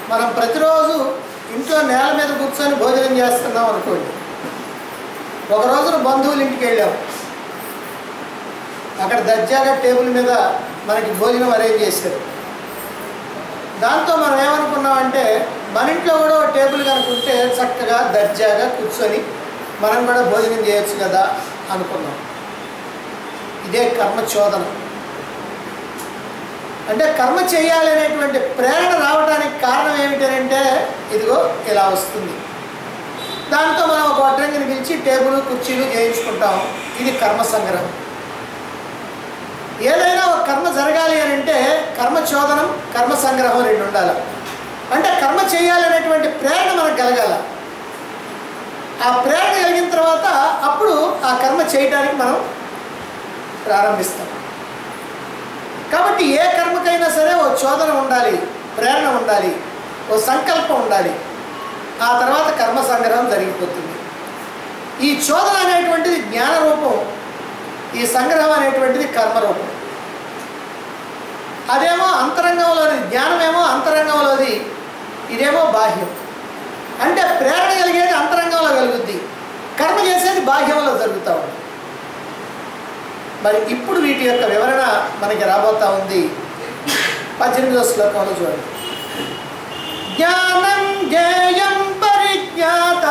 మనం ప్రతిరోజు ఇంట్లో నేల మీద కూర్చొని భోజనం చేస్తున్నాం అనుకోండి ఒక రోజున బంధువుల ఇంటికి వెళ్ళాం అక్కడ దర్జాగా టేబుల్ మీద మనకి భోజనం అరేంజ్ చేశారు దాంతో మనం ఏమనుకున్నామంటే మన ఇంట్లో కూడా ఒక టేబుల్ కనుక ఉంటే చక్కగా దర్జాగా కూర్చొని మనం కూడా భోజనం చేయొచ్చు కదా అనుకున్నాం ఇదే కర్మ చోదన అంటే కర్మ చేయాలి అనేటువంటి ప్రేరణ రావడానికి కారణం ఏమిటంటే ఇదిగో ఇలా వస్తుంది దాంతో మనం ఒక వడ్రంగిని పిలిచి టేబుల్ కుర్చీలు చేయించుకుంటాం ఇది కర్మ సంగ్రహం ఏదైనా ఒక కర్మ జరగాలి అని అంటే కర్మ చోదనం కర్మ సంగ్రహం రెండు ఉండాలి అంటే కర్మ చేయాలనేటువంటి ప్రేరణ మనకు కలగాల ఆ ప్రేరణ కలిగిన తర్వాత అప్పుడు ఆ కర్మ చేయడానికి మనం ప్రారంభిస్తాం కాబట్టి ఏ కర్మకైనా సరే ఓ చోదన ఉండాలి ప్రేరణ ఉండాలి ఓ సంకల్పం ఉండాలి ఆ తర్వాత కర్మ సంగ్రహం జరిగిపోతుంది ఈ చోదన అనేటువంటిది జ్ఞాన రూపం ఈ సంగ్రహం అనేటువంటిది కర్మరూపం అదేమో అంతరంగంలోది జ్ఞానమేమో అంతరంగంలోది ఇదేమో బాహ్యం అంటే ప్రేరణ కలిగేది అంతరంగంలో కలుగుద్ది కర్మ చేసేది బాహ్యంలో జరుగుతూ ఉంది మరి ఇప్పుడు వీటి యొక్క వివరణ మనకి రాబోతా ఉంది పద్దెనిమిదో శ్లోకంలో చూడండి జ్ఞానం జ్ఞేయం పరిజ్ఞాత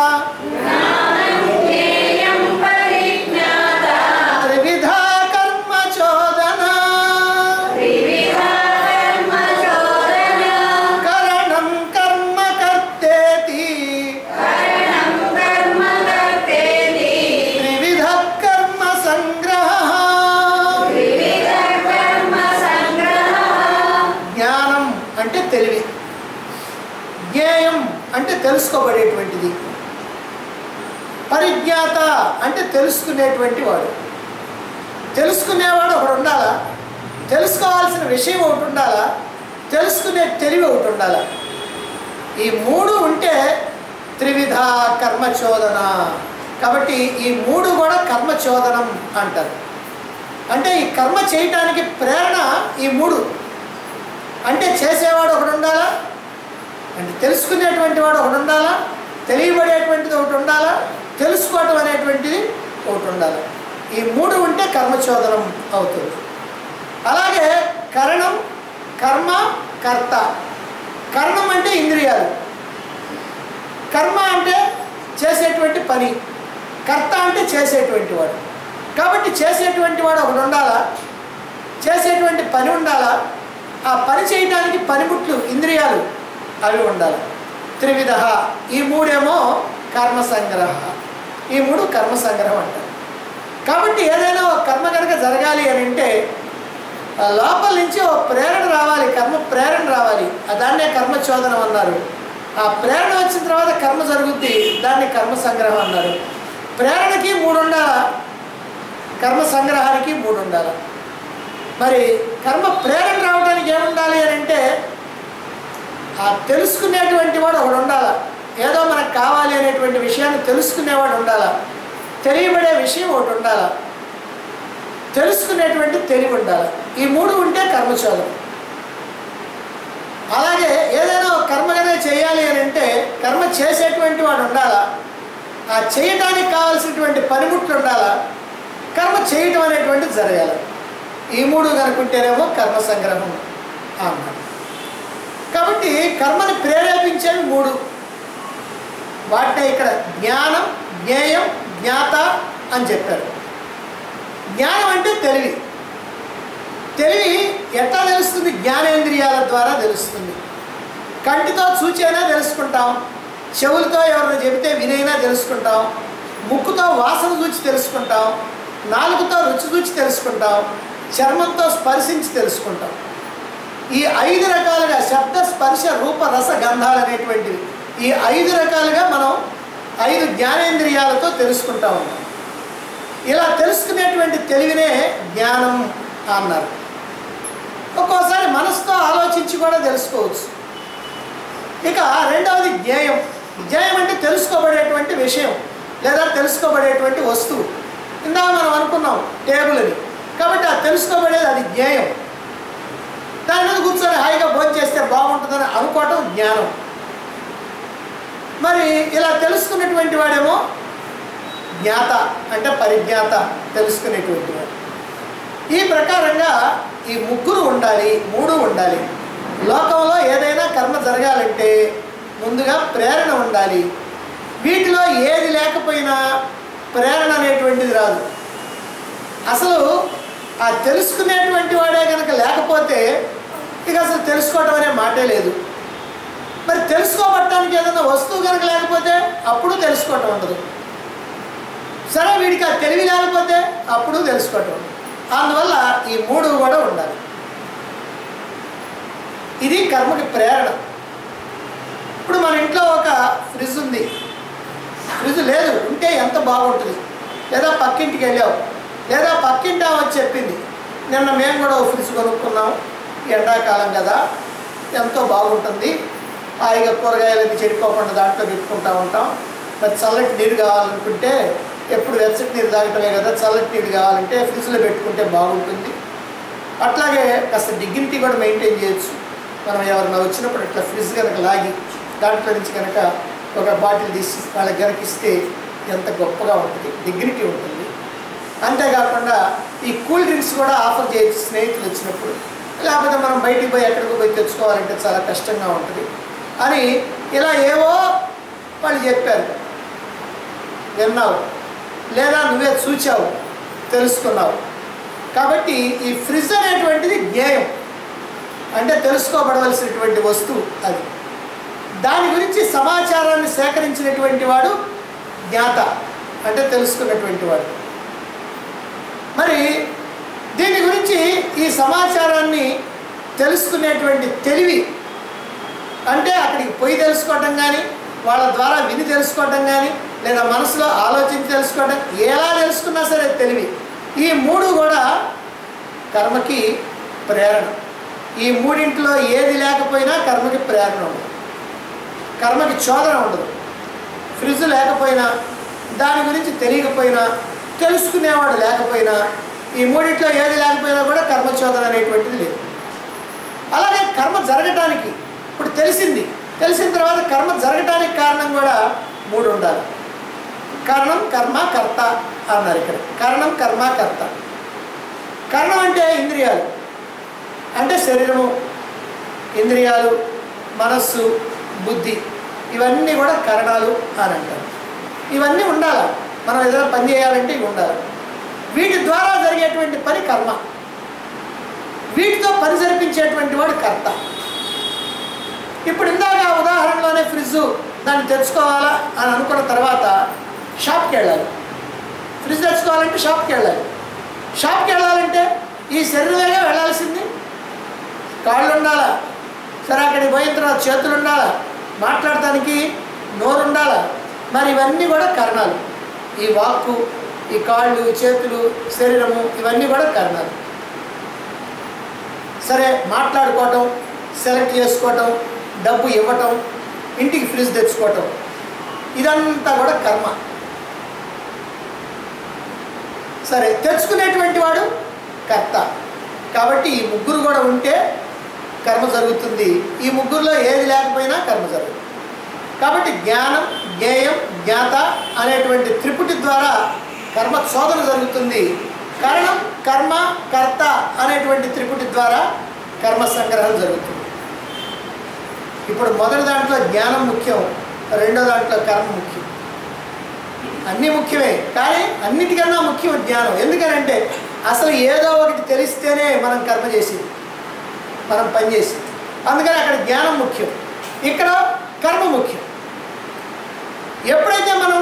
జ్ఞేయం పరిజ్ఞాత త్రివిధ కర్మ చోదన వివిధ కర్మ చోదన కరణం కర్మ కర్తేతి కరణం కర్మ కర్తేతి త్రివిధ కర్మ సంగ్రహ వివిధ కర్మ సంగ్రహ జ్ఞానం అంటే తెలివి జ్ఞేయం అంటే తెలుసుకోబడేటువంటిది పరిజ్ఞాత అంటే తెలుసుకునేటువంటి వాడు తెలుసుకునేవాడు ఒకడు ఉండాలా తెలుసుకోవాల్సిన విషయం ఒకటి ఉండాలా తెలుసుకునే తెలివి ఒకటి ఉండాలా ఈ మూడు ఉంటే త్రివిధ కర్మచోదన కాబట్టి ఈ మూడు కూడా కర్మచోదనం అంటారు అంటే ఈ కర్మ చేయటానికి ప్రేరణ ఈ మూడు అంటే చేసేవాడు ఒకడు ఉండాలా అంటే తెలుసుకునేటువంటి వాడు ఒకటి ఉండాలా తెలియబడేటువంటిది ఒకటి ఉండాలా తెలుసుకోవటం అనేటువంటిది ఒకటి ఉండాలి ఈ మూడు ఉంటే కర్మచోదనం అవుతుంది అలాగే కరణం కర్మ కర్త కరణం అంటే ఇంద్రియాలు కర్మ అంటే చేసేటువంటి పని కర్త అంటే చేసేటువంటి వాడు కాబట్టి చేసేటువంటి వాడు ఒకడు ఉండాలా చేసేటువంటి పని ఉండాలా ఆ పని చేయడానికి పనిముట్లు ఇంద్రియాలు అవి ఉండాలి త్రివిధ ఈ మూడేమో కర్మ సంగ్రహ ఈ మూడు కర్మ సంగ్రహం అంటారు కాబట్టి ఏదైనా ఒక కర్మ కనుక జరగాలి అని అంటే ఆ లోపల నుంచి ఒక ప్రేరణ రావాలి కర్మ ప్రేరణ రావాలి ఆ దాన్నే కర్మ చోదనం అన్నారు ఆ ప్రేరణ వచ్చిన తర్వాత కర్మ జరుగుద్ది దాన్ని కర్మ సంగ్రహం అన్నారు ప్రేరణకి మూడు ఉండాలా కర్మ సంగ్రహానికి మూడు ఉండాలి మరి కర్మ ప్రేరణ రావడానికి ఏముండాలి అని అంటే ఆ తెలుసుకునేటువంటి వాడు ఒకడు ఉండాలి ఏదో మనకు కావాలి అనేటువంటి విషయాన్ని తెలుసుకునేవాడు ఉండాలా తెలియబడే విషయం ఒకటి ఉండాలా తెలుసుకునేటువంటి తెలివి ఉండాలి ఈ మూడు ఉంటే కర్మచోదం అలాగే ఏదైనా ఒక కర్మ కనుక చేయాలి అని అంటే కర్మ చేసేటువంటి వాడు ఉండాలా ఆ చేయటానికి కావాల్సినటువంటి పనిముట్లు ఉండాలా కర్మ చేయటం అనేటువంటిది జరగాలి ఈ మూడు కనుకుంటేనేమో కర్మ సంగ్రహం అన్నారు కాబట్టి కర్మని ప్రేరేపించేవి మూడు వాటినే ఇక్కడ జ్ఞానం జ్ఞేయం జ్ఞాత అని చెప్పారు జ్ఞానం అంటే తెలివి తెలివి ఎట్లా తెలుస్తుంది జ్ఞానేంద్రియాల ద్వారా తెలుస్తుంది కంటితో చూచైనా తెలుసుకుంటాం చెవులతో ఎవరైనా చెబితే వినైనా తెలుసుకుంటాం ముక్కుతో వాసన చూచి తెలుసుకుంటాం నాలుగుతో రుచి చూచి తెలుసుకుంటాం చర్మంతో స్పర్శించి తెలుసుకుంటాం ఈ ఐదు రకాలుగా శబ్ద స్పర్శ రూప రస గంధాలు అనేటువంటివి ఈ ఐదు రకాలుగా మనం ఐదు జ్ఞానేంద్రియాలతో తెలుసుకుంటా ఉంటాం ఇలా తెలుసుకునేటువంటి తెలివినే జ్ఞానం అన్నారు ఒక్కోసారి మనసుతో ఆలోచించి కూడా తెలుసుకోవచ్చు ఇక రెండవది జ్ఞేయం జ్ఞేయం అంటే తెలుసుకోబడేటువంటి విషయం లేదా తెలుసుకోబడేటువంటి వస్తువు ఇందాక మనం అనుకున్నాం టేబుల్ అని కాబట్టి ఆ తెలుసుకోబడేది అది జ్ఞేయం దాని మీద కూర్చొని హాయిగా భోజనం చేస్తే బాగుంటుందని అనుకోవటం జ్ఞానం మరి ఇలా తెలుసుకున్నటువంటి వాడేమో జ్ఞాత అంటే పరిజ్ఞాత తెలుసుకునేటువంటి వాడు ఈ ప్రకారంగా ఈ ముగ్గురు ఉండాలి మూడు ఉండాలి లోకంలో ఏదైనా కర్మ జరగాలంటే ముందుగా ప్రేరణ ఉండాలి వీటిలో ఏది లేకపోయినా ప్రేరణ అనేటువంటిది రాదు అసలు ఆ తెలుసుకునేటువంటి వాడే కనుక లేకపోతే ఇక అసలు తెలుసుకోవటం అనే మాటే లేదు మరి తెలుసుకోబట్టడానికి ఏదైనా వస్తువు కనుక లేకపోతే అప్పుడు తెలుసుకోవటం ఉండదు సరే వీడికి ఆ తెలివి లేకపోతే అప్పుడు తెలుసుకోవటం ఉండదు అందువల్ల ఈ మూడు కూడా ఉండాలి ఇది కర్మకి ప్రేరణ ఇప్పుడు మన ఇంట్లో ఒక ఫ్రిడ్జ్ ఉంది ఫ్రిడ్జ్ లేదు ఉంటే ఎంత బాగుంటుంది లేదా పక్కింటికి వెళ్ళావు లేదా పక్కింటి ఆమె వచ్చి చెప్పింది నిన్న మేము కూడా ఒక ఫ్రిడ్జ్ కొనుక్కున్నాం ఎండాకాలం కదా ఎంతో బాగుంటుంది హాయిగా కూరగాయలన్నీ చెడిపోకుండా దాంట్లో పెట్టుకుంటా ఉంటాం మరి చల్లటి నీరు కావాలనుకుంటే ఎప్పుడు వెచ్చటి నీరు తాగటమే కదా చల్లటి నీరు కావాలంటే ఫ్రిడ్జ్లో పెట్టుకుంటే బాగుంటుంది అట్లాగే కాస్త డిగ్నిటీ కూడా మెయింటైన్ చేయొచ్చు మనం ఎవరైనా వచ్చినప్పుడు ఇట్లా ఫ్రిడ్జ్ కనుక లాగి దాంట్లో నుంచి కనుక ఒక బాటిల్ తీసి వాళ్ళకి కనుక ఇస్తే ఎంత గొప్పగా ఉంటుంది డిగ్నిటీ ఉంటుంది అంతేకాకుండా ఈ కూల్ డ్రింక్స్ కూడా ఆఫర్ చేయొచ్చు స్నేహితులు వచ్చినప్పుడు లేకపోతే మనం బయటికి పోయి ఎక్కడికి పోయి తెచ్చుకోవాలంటే చాలా కష్టంగా ఉంటుంది అని ఇలా ఏవో వాళ్ళు చెప్పారు విన్నావు లేదా నువ్వే చూచావు తెలుసుకున్నావు కాబట్టి ఈ ఫ్రిడ్జ్ అనేటువంటిది జ్ఞేయం అంటే తెలుసుకోబడవలసినటువంటి వస్తువు అది దాని గురించి సమాచారాన్ని సేకరించినటువంటి వాడు జ్ఞాత అంటే తెలుసుకున్నటువంటి వాడు మరి దీని గురించి ఈ సమాచారాన్ని తెలుసుకునేటువంటి తెలివి అంటే అక్కడికి పోయి తెలుసుకోవటం కానీ వాళ్ళ ద్వారా విని తెలుసుకోవటం కానీ లేదా మనసులో ఆలోచించి తెలుసుకోవటం ఎలా తెలుసుకున్నా సరే తెలివి ఈ మూడు కూడా కర్మకి ప్రేరణ ఈ మూడింటిలో ఏది లేకపోయినా కర్మకి ప్రేరణ ఉండదు కర్మకి చోదన ఉండదు ఫ్రిడ్జ్ లేకపోయినా దాని గురించి తెలియకపోయినా తెలుసుకునేవాడు లేకపోయినా ఈ మూడింటిలో ఏది లేకపోయినా కూడా కర్మచోదన అనేటువంటిది లేదు అలాగే కర్మ జరగటానికి ఇప్పుడు తెలిసింది తెలిసిన తర్వాత కర్మ జరగటానికి కారణం కూడా మూడు ఉండాలి కారణం కర్మ కర్త అన్నారు ఇక్కడ కారణం కర్మ కర్త కరణం అంటే ఇంద్రియాలు అంటే శరీరము ఇంద్రియాలు మనస్సు బుద్ధి ఇవన్నీ కూడా కరణాలు అని అంటారు ఇవన్నీ ఉండాలి మనం ఏదైనా పని చేయాలంటే ఇవి ఉండాలి వీటి ద్వారా జరిగేటువంటి పని కర్మ వీటితో పని జరిపించేటువంటి వాడు కర్త ఇప్పుడు ఇందాక ఆ ఉదాహరణలోనే ఫ్రిడ్జ్ దాన్ని తెచ్చుకోవాలా అని అనుకున్న తర్వాత షాప్కి వెళ్ళాలి ఫ్రిడ్జ్ తెచ్చుకోవాలంటే షాప్కి వెళ్ళాలి షాప్కి వెళ్ళాలంటే ఈ శరీరమేగా వెళ్ళాల్సింది కాళ్ళు ఉండాలా సరే అక్కడికి పోయిన తర్వాత చేతులు ఉండాలా మాట్లాడటానికి నోరు ఉండాలా మరి ఇవన్నీ కూడా కరణాలు ఈ వాక్కు ఈ కాళ్ళు చేతులు శరీరము ఇవన్నీ కూడా కరణాలు సరే మాట్లాడుకోవటం సెలెక్ట్ చేసుకోవటం డబ్బు ఇవ్వటం ఇంటికి ఫ్రిడ్జ్ తెచ్చుకోవటం ఇదంతా కూడా కర్మ సరే తెచ్చుకునేటువంటి వాడు కర్త కాబట్టి ఈ ముగ్గురు కూడా ఉంటే కర్మ జరుగుతుంది ఈ ముగ్గురులో ఏది లేకపోయినా కర్మ జరుగుతుంది కాబట్టి జ్ఞానం జ్ఞేయం జ్ఞాత అనేటువంటి త్రిపుటి ద్వారా కర్మ శోధన జరుగుతుంది కారణం కర్మ కర్త అనేటువంటి త్రిపుటి ద్వారా కర్మ సంగ్రహం జరుగుతుంది ఇప్పుడు మొదటి దాంట్లో జ్ఞానం ముఖ్యం రెండో దాంట్లో కర్మ ముఖ్యం అన్నీ ముఖ్యమే కానీ అన్నిటికన్నా ముఖ్యం జ్ఞానం ఎందుకనంటే అసలు ఏదో ఒకటి తెలిస్తేనే మనం కర్మ చేసేది మనం పని చేసేది అందుకని అక్కడ జ్ఞానం ముఖ్యం ఇక్కడ కర్మ ముఖ్యం ఎప్పుడైతే మనం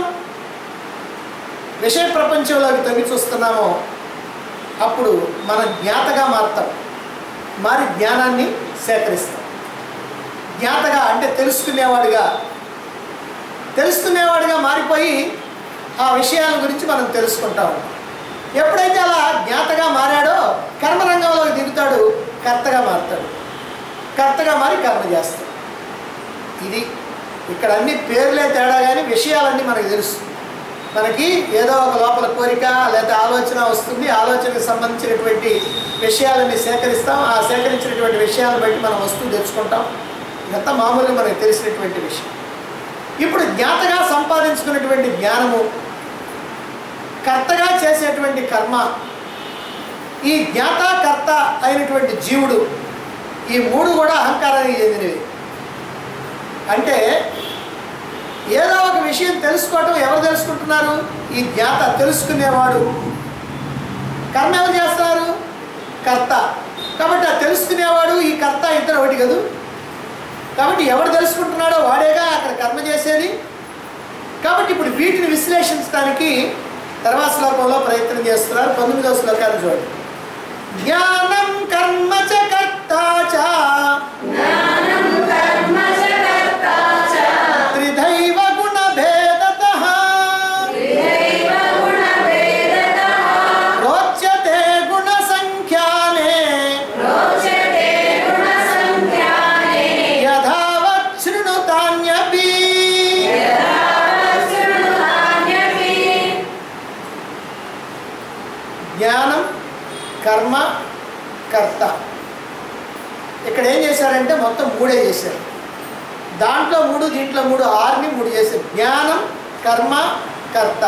విషయ ప్రపంచంలోకి తొంగి చూస్తున్నామో అప్పుడు మనం జ్ఞాతగా మారుతాం మారి జ్ఞానాన్ని సేకరిస్తాం జ్ఞాతగా అంటే తెలుసుకునేవాడుగా తెలుసుకునేవాడుగా మారిపోయి ఆ విషయాల గురించి మనం తెలుసుకుంటాం ఎప్పుడైతే అలా జ్ఞాతగా మారాడో కర్మరంగంలోకి దిగుతాడు కర్తగా మారుతాడు కర్తగా మారి కర్మ చేస్తాడు ఇది ఇక్కడ అన్ని పేర్లే తేడా కానీ విషయాలన్నీ మనకు తెలుసు మనకి ఏదో ఒక లోపల కోరిక లేదా ఆలోచన వస్తుంది ఆలోచనకు సంబంధించినటువంటి విషయాలన్నీ సేకరిస్తాం ఆ సేకరించినటువంటి విషయాలను బట్టి మనం వస్తువు తెచ్చుకుంటాం ఇదంతా మామూలుగా మనకు తెలిసినటువంటి విషయం ఇప్పుడు జ్ఞాతగా సంపాదించుకున్నటువంటి జ్ఞానము కర్తగా చేసేటువంటి కర్మ ఈ జ్ఞాత కర్త అయినటువంటి జీవుడు ఈ మూడు కూడా అహంకారానికి చెందినవి అంటే ఏదో ఒక విషయం తెలుసుకోవటం ఎవరు తెలుసుకుంటున్నారు ఈ జ్ఞాత తెలుసుకునేవాడు కర్మ ఎవరు చేస్తారు కర్త కాబట్టి ఆ తెలుసుకునేవాడు ఈ కర్త ఇద్దరు ఒకటి కదూ కాబట్టి ఎవడు తెలుసుకుంటున్నాడో వాడేగా అక్కడ కర్మ చేసేది కాబట్టి ఇప్పుడు వీటిని విశ్లేషించడానికి తర్వాత శ్లోకంలో ప్రయత్నం చేస్తున్నారు పంతొమ్మిదవ శ్లోకాన్ని చూడండి జ్ఞానం కర్మ చ కర్త చ జ్ఞానం కర్మ చ కర్తా చ త్రిధైవ గుణ భేదత త్రిదైవ గుణభేదతః రోచ్యతే గుణ సంఖ్యానే రోచతే గుణసంఖ్యానే యథావత్ శృణుతాన్యపి యథావశృణుతాన్యపి జ్ఞానం కర్మ కర్త ఇక్కడ ఏం చేశారంటే మొత్తం మూడే చేశారు దాంట్లో మూడు దీంట్లో మూడు ఆరుని మూడు చేశారు జ్ఞానం కర్మ కర్త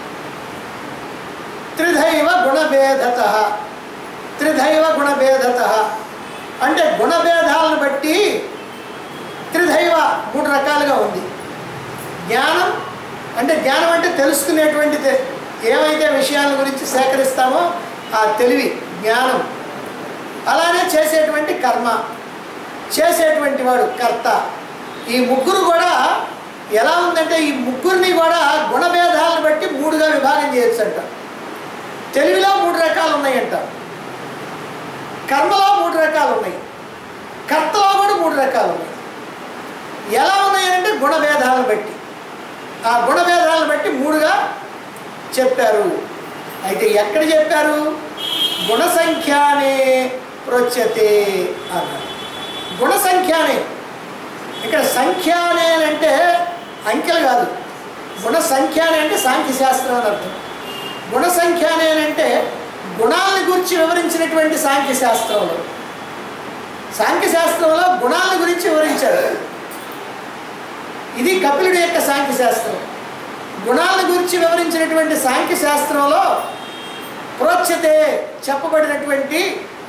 త్రిధైవ గుణభేదత త్రిధైవ గుణభేదత అంటే గుణభేదాలను బట్టి త్రిధైవ మూడు రకాలుగా ఉంది జ్ఞానం అంటే జ్ఞానం అంటే తెలుసుకునేటువంటి తె- ఏవైతే విషయాల గురించి సేకరిస్తామో ఆ తెలివి జ్ఞానం అలానే చేసేటువంటి కర్మ చేసేటువంటి వాడు కర్త ఈ ముగ్గురు కూడా ఎలా ఉందంటే ఈ ముగ్గురిని కూడా గుణభేదాలను బట్టి మూడుగా విభాగం చేయొచ్చు అంట తెలివిలో మూడు రకాలు ఉన్నాయంట కర్మలో మూడు రకాలు ఉన్నాయి కర్తలో కూడా మూడు రకాలు ఉన్నాయి ఎలా ఉన్నాయంటే గుణభేదాలను బట్టి ఆ గుణభేదాలను బట్టి మూడుగా చెప్పారు అయితే ఎక్కడ చెప్పారు గుణ సంఖ్యానే ప్రోచ్యతే అన్నారు గుణ సంఖ్యానే ఇక్కడ సంఖ్యానే అంటే అంకెలు కాదు గుణ సంఖ్యానే అంటే సాంఖ్య శాస్త్రం అని అర్థం గుణ సంఖ్యానే అంటే గుణాలను గురించి వివరించినటువంటి సాంఖ్య శాస్త్రంలో సాంఖ్య శాస్త్రంలో గుణాల గురించి వివరించారు ఇది కపిలుడి యొక్క సాంఖ్య శాస్త్రం గుణాల గురించి వివరించినటువంటి సాంఖ్య శాస్త్రంలో ప్రోచ్యతే చెప్పబడినటువంటి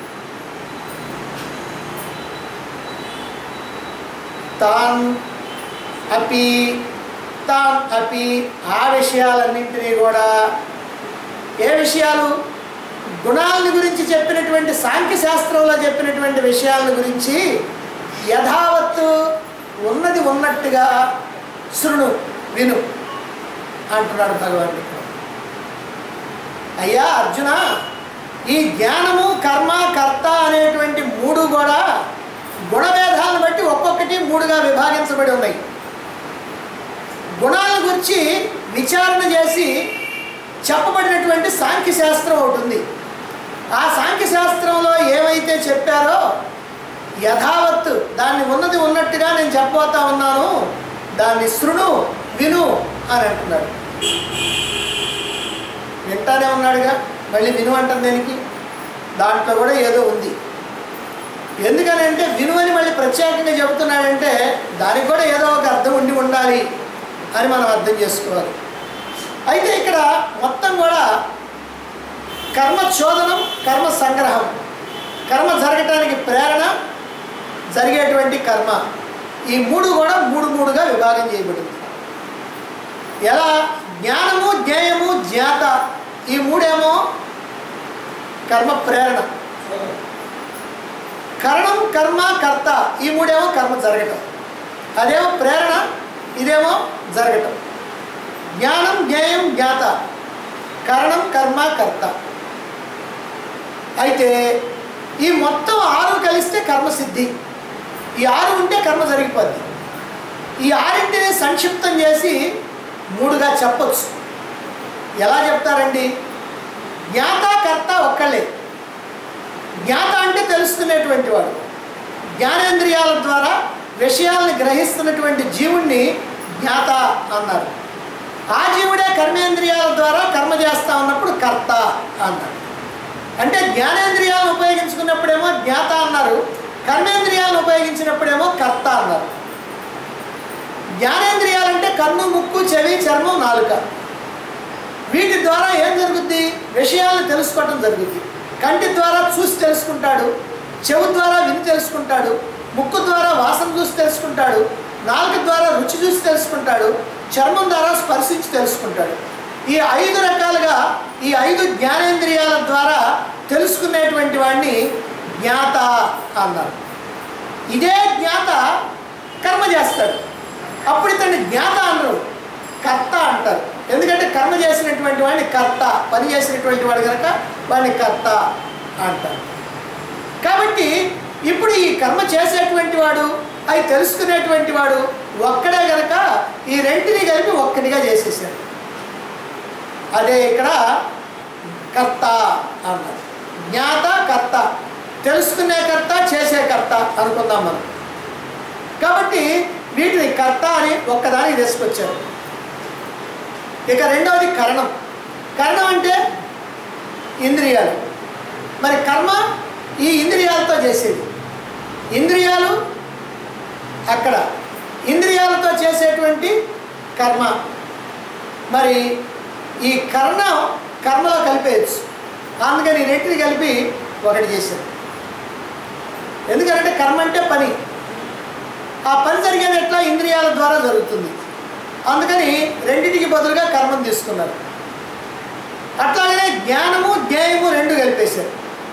తాన్ అపి తాన్ అపి ఆ విషయాలన్నింటినీ కూడా ఏ విషయాలు గుణాలని గురించి చెప్పినటువంటి సాంఖ్య శాస్త్రంలో చెప్పినటువంటి విషయాల గురించి యథావత్తు ఉన్నది ఉన్నట్టుగా శృణు విను అంటున్నాడు భగవాన్ అయ్యా అర్జున ఈ జ్ఞానము కర్మ కర్త అనేటువంటి మూడు కూడా గుణభేదాలను బట్టి ఒక్కొక్కటి మూడుగా విభాగించబడి ఉన్నాయి గుణాల గురించి విచారణ చేసి చెప్పబడినటువంటి సాంఖ్య శాస్త్రం ఒకటి ఉంది ఆ సాంఖ్య శాస్త్రంలో ఏమైతే చెప్పారో యథావత్తు దాన్ని ఉన్నది ఉన్నట్టుగా నేను చెప్పబోతా ఉన్నాను దాన్ని శృణు విను అని అంటున్నాడు వింటానే ఉన్నాడుగా మళ్ళీ విను అంటాం దేనికి దాంట్లో కూడా ఏదో ఉంది ఎందుకని అంటే విను అని మళ్ళీ ప్రత్యేకంగా చెబుతున్నాడంటే దానికి కూడా ఏదో ఒక అర్థం ఉండి ఉండాలి అని మనం అర్థం చేసుకోవాలి అయితే ఇక్కడ మొత్తం కూడా కర్మ చోదనం కర్మ సంగ్రహం కర్మ జరగటానికి ప్రేరణ జరిగేటువంటి కర్మ ఈ మూడు కూడా మూడు మూడుగా విభాగం చేయబడింది ఎలా జ్ఞానము జ్ఞేయము జ్ఞాత ఈ మూడేమో కర్మ ప్రేరణ కరణం కర్మ కర్త ఈ మూడేమో కర్మ జరగటం అదేమో ప్రేరణ ఇదేమో జరగటం జ్ఞానం జ్ఞేయం జ్ఞాత కరణం కర్మ కర్త అయితే ఈ మొత్తం ఆరు కలిస్తే కర్మసిద్ధి ఈ ఆరు ఉంటే కర్మ జరిగిపోద్ది ఈ ఆరింటిని సంక్షిప్తం చేసి మూడుగా చెప్పొచ్చు ఎలా చెప్తారండి జ్ఞాత కర్త ఒక్కళ్ళే జ్ఞాత అంటే తెలుసుకునేటువంటి వాడు జ్ఞానేంద్రియాల ద్వారా విషయాలను గ్రహిస్తున్నటువంటి జీవుణ్ణి జ్ఞాత అన్నారు ఆ జీవుడే కర్మేంద్రియాల ద్వారా కర్మ చేస్తా ఉన్నప్పుడు కర్త అన్నారు అంటే జ్ఞానేంద్రియాలను ఉపయోగించుకున్నప్పుడేమో జ్ఞాత అన్నారు కర్మేంద్రియాలను ఉపయోగించినప్పుడేమో కర్త అన్నారు కన్ను ముక్కు చెవి చర్మం నాలుక వీటి ద్వారా ఏం జరుగుద్ది విషయాలను తెలుసుకోవటం జరుగుద్ది కంటి ద్వారా చూసి తెలుసుకుంటాడు చెవు ద్వారా విని తెలుసుకుంటాడు ముక్కు ద్వారా వాసన చూసి తెలుసుకుంటాడు నాలుక ద్వారా రుచి చూసి తెలుసుకుంటాడు చర్మం ద్వారా స్పర్శించి తెలుసుకుంటాడు ఈ ఐదు రకాలుగా ఈ ఐదు జ్ఞానేంద్రియాల ద్వారా తెలుసుకునేటువంటి వాడిని జ్ఞాత అన్నారు ఇదే జ్ఞాత కర్మ చేస్తాడు అప్పుడు ఇతన్ని జ్ఞాత అనరు కర్త అంటారు ఎందుకంటే కర్మ చేసినటువంటి వాడిని కర్త పని చేసినటువంటి వాడు కనుక వాడిని కర్త అంటారు కాబట్టి ఇప్పుడు ఈ కర్మ చేసేటువంటి వాడు అవి తెలుసుకునేటువంటి వాడు ఒక్కడే గనక ఈ రెంటిని కలిపి ఒక్కటిగా చేసేసాడు అదే ఇక్కడ కర్త అన్నారు జ్ఞాత కర్త తెలుసుకునే కర్త చేసే కర్త అనుకుందాం మనం కాబట్టి వీటిని కర్త అని ఒక్కదానికి తీసుకొచ్చారు ఇక రెండవది కరణం కరణం అంటే ఇంద్రియాలు మరి కర్మ ఈ ఇంద్రియాలతో చేసేది ఇంద్రియాలు అక్కడ ఇంద్రియాలతో చేసేటువంటి కర్మ మరి ఈ కర్ణ కర్మలో కలిపేయచ్చు అందుకని ఈ రెంటిని కలిపి ఒకటి చేశారు ఎందుకంటే కర్మ అంటే పని ఆ పని జరిగేది ఎట్లా ఇంద్రియాల ద్వారా జరుగుతుంది అందుకని రెండింటికి బదులుగా కర్మం తీసుకున్నారు అట్లాగనే జ్ఞానము జ్ఞేయము రెండు కలిపేశారు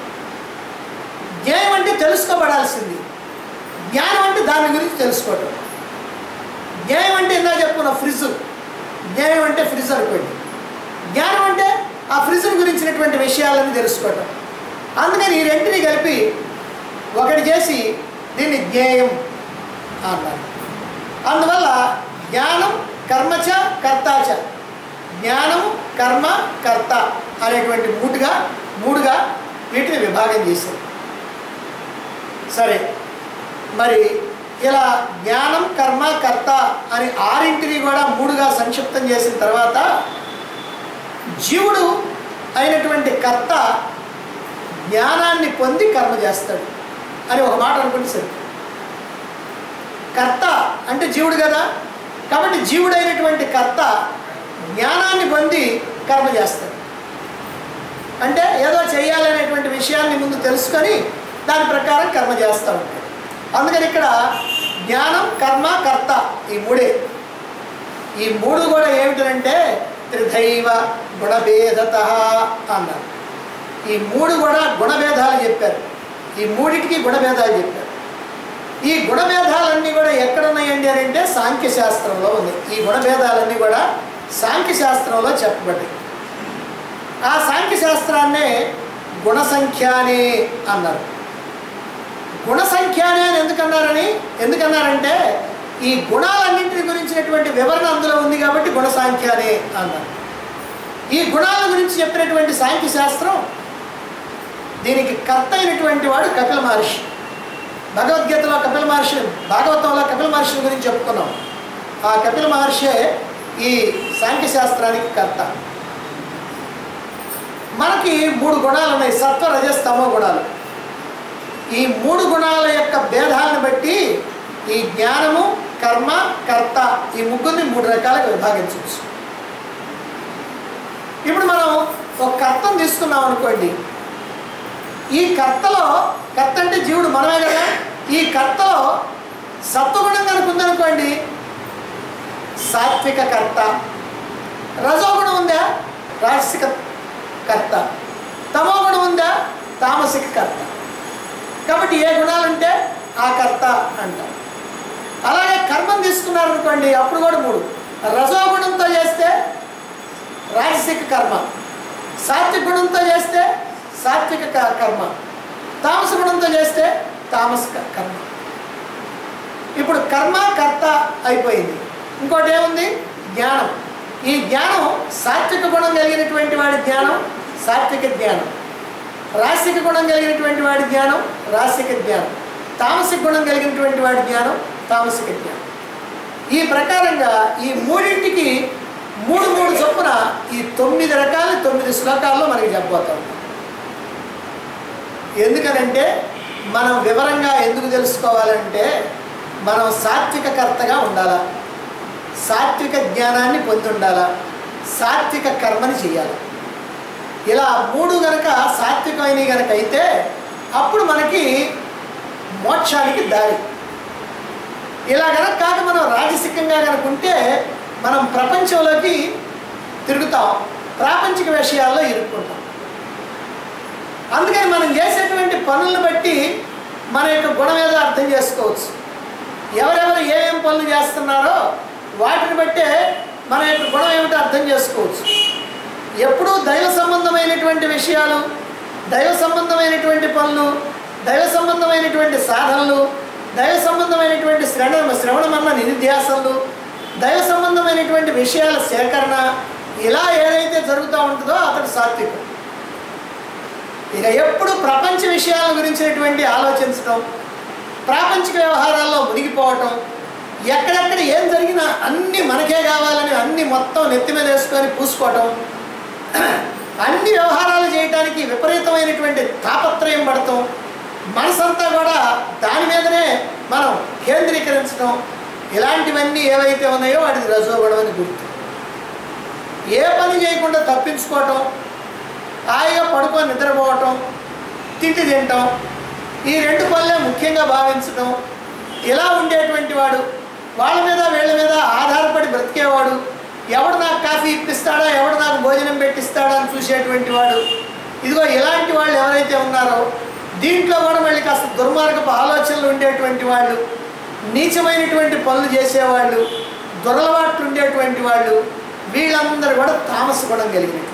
జ్ఞేయం అంటే తెలుసుకోబడాల్సింది జ్ఞానం అంటే దాని గురించి తెలుసుకోవటం జ్ఞానం అంటే ఇందా చెప్పుకున్న ఫ్రిడ్జ్ జ్ఞానం అంటే ఫ్రిడ్జ్ అనుకోండి జ్ఞానం అంటే ఆ ఫ్రిడ్జ్ గురించినటువంటి విషయాలను తెలుసుకోవటం అందుకని ఈ రెంటిని కలిపి ఒకటి చేసి దీన్ని జ్ఞేయం అన్నారు అందువల్ల జ్ఞానం కర్మచ కర్తాచ జ్ఞానము కర్మ కర్త అనేటువంటి మూడుగా మూడుగా వీటిని విభాగం చేశారు సరే మరి ఇలా జ్ఞానం కర్మ కర్త అని ఆరింటిని కూడా మూడుగా సంక్షిప్తం చేసిన తర్వాత జీవుడు అయినటువంటి కర్త జ్ఞానాన్ని పొంది కర్మ చేస్తాడు అని ఒక మాట అనుకుంటే సరే కర్త అంటే జీవుడు కదా కాబట్టి జీవుడైనటువంటి కర్త జ్ఞానాన్ని పొంది కర్మ చేస్తాడు అంటే ఏదో చేయాలనేటువంటి విషయాన్ని ముందు తెలుసుకొని దాని ప్రకారం కర్మ చేస్తూ ఉంటాడు అందుకని ఇక్కడ జ్ఞానం కర్మ కర్త ఈ మూడే ఈ మూడు కూడా ఏమిటంటే త్రిధైవ గుణభేదత అన్నారు ఈ మూడు కూడా గుణభేదాలు చెప్పారు ఈ మూడిటికి గుణభేదాలు చెప్పారు ఈ గుణభేదాలన్నీ కూడా ఎక్కడ ఉన్నాయండి అని అంటే సాంఖ్య శాస్త్రంలో ఉంది ఈ గుణభేదాలన్నీ కూడా సాంఖ్య శాస్త్రంలో చెప్పబడ్డాయి ఆ సాంఖ్య శాస్త్రాన్నే గుణసంఖ్యానే అన్నారు గుణసంఖ్యానే అని ఎందుకన్నారని ఎందుకన్నారంటే ఈ గుణాలన్నింటిని గురించినటువంటి వివరణ అందులో ఉంది కాబట్టి గుణసాంఖ్యానే అన్నారు ఈ గుణాల గురించి చెప్పినటువంటి సాంఖ్య శాస్త్రం దీనికి కర్త అయినటువంటి వాడు కపిల మహర్షి భగవద్గీతలో కపిల మహర్షి భాగవతంలో కపిల మహర్షి గురించి చెప్పుకున్నాం ఆ కపిల మహర్షే ఈ సాంఖ్య శాస్త్రానికి కర్త మనకి మూడు గుణాలు ఉన్నాయి సత్వ రజస్ తమో గుణాలు ఈ మూడు గుణాల యొక్క భేదాలను బట్టి ఈ జ్ఞానము కర్మ కర్త ఈ ముగ్గురిని మూడు రకాలుగా విభాగించవచ్చు ఇప్పుడు మనం ఒక కర్తను తీసుకున్నాం అనుకోండి ఈ కర్తలో కర్త అంటే జీవుడు మనమే కదా ఈ కర్తలో సత్వగుణం కనుక ఉందనుకోండి సాత్విక కర్త రజోగుణం ఉందా రాజసిక కర్త తమో గుణం ఉందా తామసిక కర్త కాబట్టి ఏ గుణాలు ఉంటే ఆ కర్త అంటాం అలాగే కర్మం తీసుకున్నారనుకోండి అప్పుడు కూడా మూడు రజోగుణంతో చేస్తే రాజసిక కర్మ సాత్విక గుణంతో చేస్తే సాత్విక క- కర్మ తామస గుణంతో చేస్తే తామసిక కర్మ ఇప్పుడు కర్మ కర్త అయిపోయింది ఇంకోటి ఏముంది జ్ఞానం ఈ జ్ఞానం సాత్విక గుణం కలిగినటువంటి వాడి జ్ఞానం సాత్విక జ్ఞానం రాసిక గుణం కలిగినటువంటి వాడి జ్ఞానం రాసిక జ్ఞానం తామసిక గుణం కలిగినటువంటి వాడి జ్ఞానం తామసిక జ్ఞానం ఈ ప్రకారంగా ఈ మూడింటికి మూడు మూడు చొప్పున ఈ తొమ్మిది రకాల తొమ్మిది శ్లోకాల్లో మనకి చెప్పబోతాం ఎందుకనంటే మనం వివరంగా ఎందుకు తెలుసుకోవాలంటే మనం సాత్విక కర్తగా ఉండాలా సాత్విక జ్ఞానాన్ని పొంది ఉండాలా సాత్విక కర్మని చేయాలి ఇలా మూడు గనక సాత్వికమైనవి గనక అయితే అప్పుడు మనకి మోక్షానికి దారి ఇలా గనక కాక మనం రాజసికంగా గనక ఉంటే మనం ప్రపంచంలోకి తిరుగుతాం ప్రాపంచిక విషయాల్లో ఇరుక్కుంటాం అందుకని మనం చేసేటువంటి పనులను బట్టి మన యొక్క గుణం ఏదో అర్థం చేసుకోవచ్చు ఎవరెవరు ఏమేం పనులు చేస్తున్నారో వాటిని బట్టే మన యొక్క గుణం ఏమిటో అర్థం చేసుకోవచ్చు ఎప్పుడూ దైవ సంబంధమైనటువంటి విషయాలు దైవ సంబంధమైనటువంటి పనులు దైవ సంబంధమైనటువంటి సాధనలు దైవ సంబంధమైనటువంటి శ్రవణ శ్రవణమన్న నిధిధ్యాసనలు దైవ సంబంధమైనటువంటి విషయాల సేకరణ ఇలా ఏదైతే జరుగుతూ ఉంటుందో అతడు సాత్వికం ఇక ఎప్పుడు ప్రపంచ విషయాల గురించినటువంటి ఆలోచించడం ప్రాపంచిక వ్యవహారాల్లో మునిగిపోవటం ఎక్కడెక్కడ ఏం జరిగినా అన్నీ మనకే కావాలని అన్నీ మొత్తం నెత్తి మీద వేసుకొని పూసుకోవటం అన్ని వ్యవహారాలు చేయడానికి విపరీతమైనటువంటి తాపత్రయం పడటం మనసంతా కూడా దాని మీదనే మనం కేంద్రీకరించడం ఇలాంటివన్నీ ఏవైతే ఉన్నాయో వాటికి రజోగుణం అని గుర్తు ఏ పని చేయకుండా తప్పించుకోవటం హాయిగా పడుకొని నిద్రపోవటం తిండి తినటం ఈ రెండు పనులే ముఖ్యంగా భావించడం ఇలా ఉండేటువంటి వాడు వాళ్ళ మీద వీళ్ళ మీద ఆధారపడి బ్రతికేవాడు ఎవడు నాకు కాఫీ ఇప్పిస్తాడా ఎవడు నాకు భోజనం పెట్టిస్తాడా అని చూసేటువంటి వాడు ఇదిగో ఇలాంటి వాళ్ళు ఎవరైతే ఉన్నారో దీంట్లో కూడా మళ్ళీ కాస్త దుర్మార్గపు ఆలోచనలు ఉండేటువంటి వాళ్ళు నీచమైనటువంటి పనులు చేసేవాళ్ళు దురలవాట్లు ఉండేటువంటి వాళ్ళు వీళ్ళందరూ కూడా తామస గుణం కలిగినటువంటి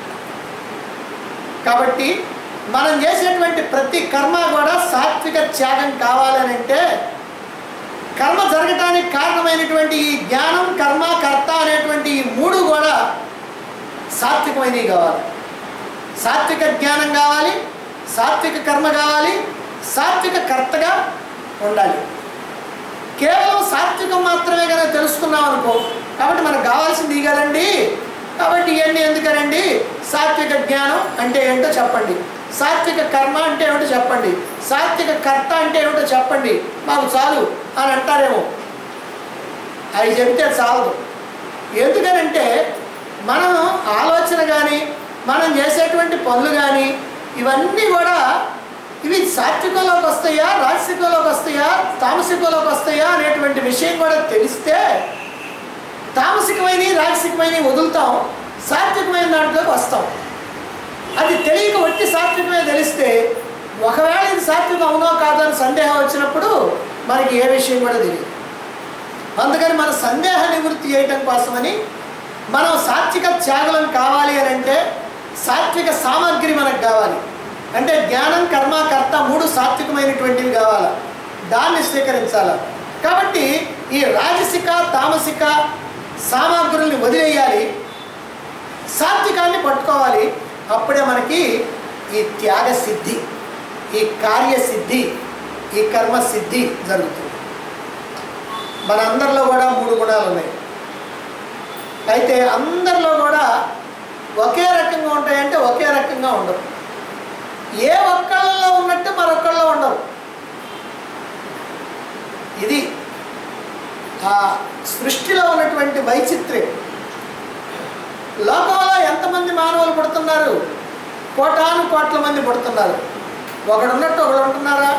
కాబట్టి మనం చేసేటువంటి ప్రతి కర్మ కూడా సాత్విక త్యాగం కావాలని అంటే కర్మ జరగటానికి కారణమైనటువంటి ఈ జ్ఞానం కర్మ కర్త అనేటువంటి ఈ మూడు కూడా సాత్వికమైనవి కావాలి సాత్విక జ్ఞానం కావాలి సాత్విక కర్మ కావాలి సాత్విక కర్తగా ఉండాలి కేవలం సాత్వికం మాత్రమే కనుక తెలుసుకున్నాం అనుకో కాబట్టి మనకు కావాల్సింది ఇది కదండి కాబట్టి ఇవన్నీ ఎందుకనండి సాత్విక జ్ఞానం అంటే ఏంటో చెప్పండి సాత్విక కర్మ అంటే ఏమిటో చెప్పండి సాత్విక కర్త అంటే ఏమిటో చెప్పండి మాకు చాలు అని అంటారేమో అవి చెబితే చాలదు ఎందుకనంటే మనం ఆలోచన కానీ మనం చేసేటువంటి పనులు కానీ ఇవన్నీ కూడా ఇవి సాత్వికంలోకి వస్తాయా రాజసికంలోకి వస్తాయా తామసికంలోకి వస్తాయా అనేటువంటి విషయం కూడా తెలిస్తే తామసికమైన రాజసికమైన వదులుతాం సాత్వికమైన దాంట్లోకి వస్తాం అది తెలియక వట్టి సాత్వికమే తెలిస్తే ఒకవేళ ఇది సాత్వికం అవునో కాదో అని సందేహం వచ్చినప్పుడు మనకి ఏ విషయం కూడా తెలియదు అందుకని మన సందేహ నివృత్తి చేయటం కోసమని మనం సాత్విక త్యాగులం కావాలి అని అంటే సాత్విక సామగ్రి మనకు కావాలి అంటే జ్ఞానం కర్మ కర్త మూడు సాత్వికమైనటువంటివి కావాలి దాన్ని స్వీకరించాలి కాబట్టి ఈ రాజసిక తామసిక సామగ్రుల్ని వదిలేయాలి సాత్వికాన్ని పట్టుకోవాలి అప్పుడే మనకి ఈ త్యాగ సిద్ధి ఈ కార్యసిద్ధి ఈ కర్మ సిద్ధి జరుగుతుంది మన అందరిలో కూడా మూడు గుణాలు ఉన్నాయి అయితే అందరిలో కూడా ఒకే రకంగా ఉంటాయంటే ఒకే రకంగా ఉండవు ఏ ఒక్కళ్ళలో ఉన్నట్టు మరొక్కళ్ళలో ఉండవు ఇది ఆ సృష్టిలో ఉన్నటువంటి వైచిత్ర్యం లోకంలో ఎంతమంది మానవులు పుడుతున్నారు కోటాను కోట్ల మంది పుడుతున్నారు ఒకడు ఉన్నట్టు ఒకడు ఉంటున్నారా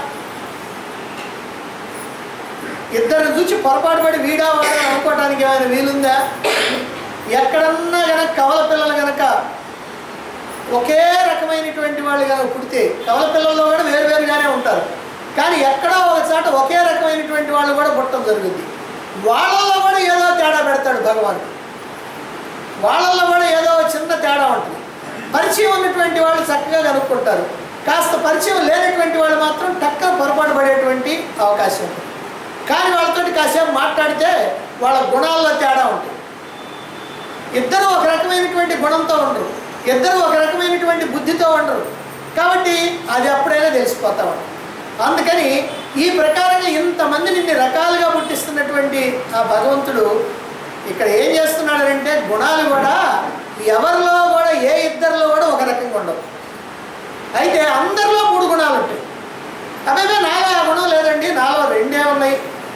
ఇద్దరు చూసి పొరపాటు పడి వీడా వాడా అనుకోవటానికి ఏమైనా వీలుందా ఎక్కడన్నా గనక కవల పిల్లలు గనక ఒకే రకమైనటువంటి వాళ్ళు కనుక పుడితే కవల పిల్లల్లో కూడా వేరువేరుగానే ఉంటారు కానీ ఎక్కడో ఒక చోట ఒకే రకమైనటువంటి వాళ్ళు కూడా పుట్టడం జరుగుద్ది వాళ్ళల్లో కూడా ఏదో తేడా పెడతాడు భగవానుడు వాళ్ళల్లో కూడా ఏదో ఒక చిన్న తేడా ఉంటుంది పరిచయం ఉన్నటువంటి వాళ్ళు చక్కగా కనుక్కుంటారు కాస్త పరిచయం లేనటువంటి వాళ్ళు మాత్రం టక్కన పొరపాటు పడేటువంటి అవకాశం ఉంటుంది కానీ వాళ్ళతోటి కాసేపు మాట్లాడితే వాళ్ళ గుణాల్లో తేడా ఉంటుంది ఇద్దరు ఒక రకమైనటువంటి గుణంతో ఉండరు ఇద్దరు ఒక రకమైనటువంటి బుద్ధితో ఉండరు కాబట్టి అది అప్పుడైనా తెలిసిపోతా ఉంటాం అందుకని ఈ ప్రకారంగా ఇంతమంది నిన్ని రకాలుగా పుట్టిస్తున్నటువంటి ఆ భగవంతుడు ఇక్కడ ఏం చేస్తున్నాడంటే గుణాలు కూడా ఎవరిలో కూడా ఏ ఇద్దరిలో కూడా ఒక రకంగా ఉండవు అయితే అందరిలో మూడు గుణాలు ఉంటాయి అదే నాలో ఆ గుణం లేదండి నాలో రెండే ఉన్నాయి